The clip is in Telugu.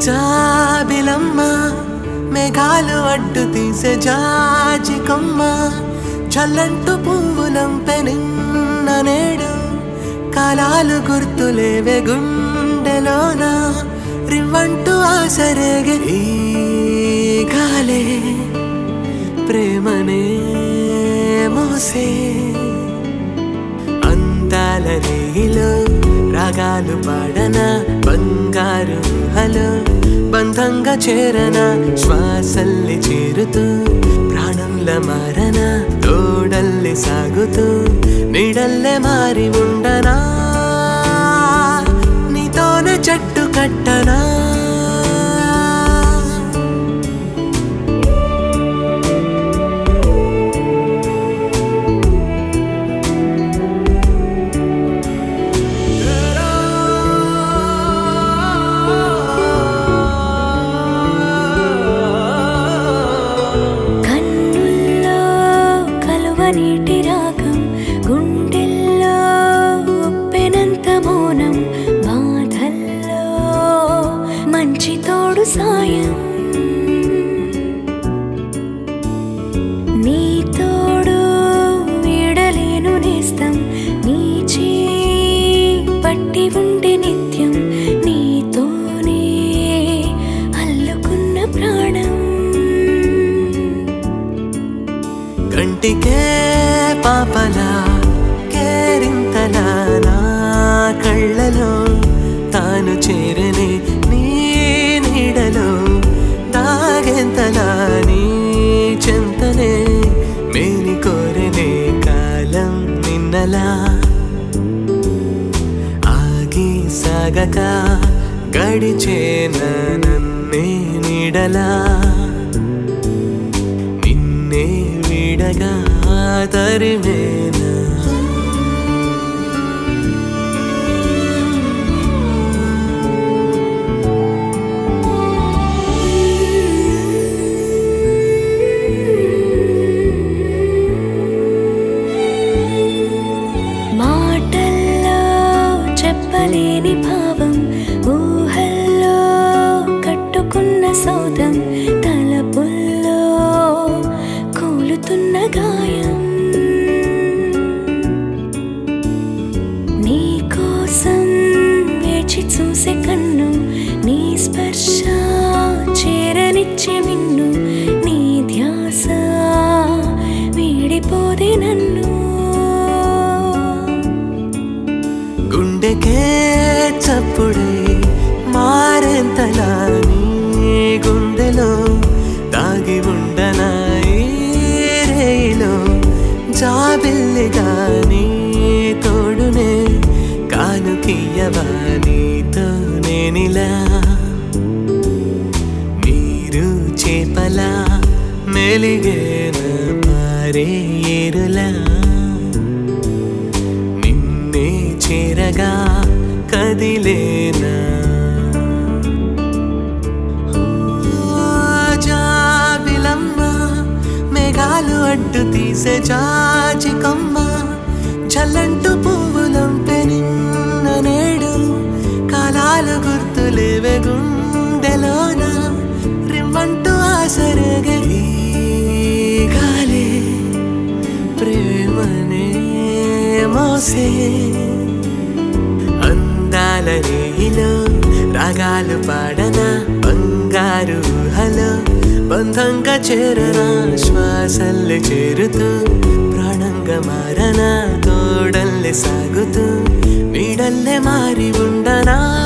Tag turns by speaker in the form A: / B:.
A: జాబిలమ్మ మేఘాలు అడ్డు తీసే జాజి కొమ్మ చల్లంటు పువ్వులంపె నిన్న నేడు కాలాలు గుర్తులేవే గుండెలోన రివ్వంటూ ఆసరేగే ఈ గాలే ప్రేమనే మోసే అందాల రేయిలో రాగాలు పాడన బంగారు హలో బంధంగా చేరన శ్వాసల్లి చేరుతూ ప్రాణంల మారన తోడల్లి సాగుతూ నీడల్లే మారి ఉండనా నీతోనే చెట్టు కట్టనా
B: కన్నుల్లో కలువ నీటి రాగం గుండెల్లో ఉప్పెనంత మౌనం బాధల్లో మంచి తోడు సాయం నీ తోడు వీడలేను నేస్తం నీ చేయి పట్టి ఉండే నిత్యం నీతోనే అల్లుకున్న ప్రాణం
A: కంటికే పాపలా కేరింతలా నా కళ్ళలో తాను చేరని నీ నీడలో దాగెంతలా నీ చెంతనే మేని కోరనే కాలం నిన్నలా ఆగి సాగక గడిచేన నన్నే నీడలా నిన్నే విడగా తరిమేనా
B: మాటల్లో చెప్పలేని భావం ఊహల్లో కట్టుకున్న సౌధం తలపుల్లో కూలుతున్న గాయం నీ కోసం వేచి చూసే కన్ను నీ స్పర్శ చేరనిచ్చే మిన్ను నీ ధ్యాస వీడిపోదే నన్ను
A: గుండెకే చప్పుడై మారెంతలా నీ గుండెలో దాగి ఉండనా ఈ రేయిలో జాబిల్లిగా నీ తోడునే కానుకియవా నీతో నేనిలా నీరు చేపలా మెలిగేన మారే ఏరులా నిన్నే చేరగా కదిలేనా జాబిలమ్మ మేఘాలు అడ్డు తీసే జాజి కొమ్మ చల్లంటు పువ్వులంపె నిన్న నేడు కాలాలు గుర్తులేవే గుండెలోన రిమ్మంటూ ఆసరగే ఈ గాలే ప్రేమనే మోసే అందాల రేయిలో రాగాలు పాడన బంగారు హలో బంధంగా చేరనా శ్వాసల్లి చేరుతూ ప్రాణంగా మారనా తోడల్లే సాగుతూ నీడల్లే మారి ఉండనా